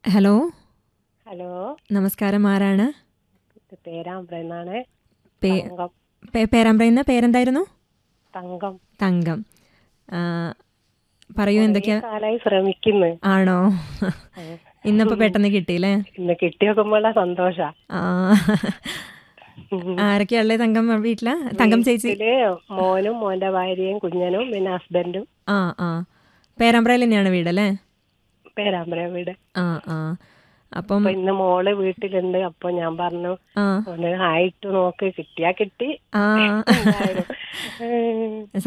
Hello hello നമസ്കാരം ആരാണ് ഇത് പേരാമ്പ്ര എന്നാണ് പേ തങ്കം പേ- പേരാമ്പ്രയുന്ന പേരെന്തായിരുന്നു തങ്കം തങ്കം ആ, പറയൂ എന്തൊക്കെയാ കുറേ കാലായി ശ്രമിക്കുന്നു ആണോ ഇന്നപ്പോ പെട്ടെന്ന് കിട്ടിയില്ലേ ഇന്ന് കിട്ടിയോക്കുമ്പോഴുള്ള സന്തോഷ ആ ആരൊക്കെയുള്ളേ തങ്കം വീട്ടില് തങ്കം ചേച്ചി വീട്ടില് മോനും മോന്റെ ഭാര്യയും കുഞ്ഞനും പിന്നെ ഹസ്ബൻഡും ആ ആ പേരാമ്പ്രയിൽ തന്നെയാണ് വീടല്ലേ പേരാമ്പ്ര വീട് ആ ആ അപ്പം അപ്പൊ ഇന്ന് മോള് വീട്ടിലുണ്ട് അപ്പൊ ഞാൻ പറഞ്ഞു ആ ഒന്ന് ആയിട്ട് നോക്ക് കിട്ടിയാ കിട്ടി ആ എന്തായാലും. ഉം.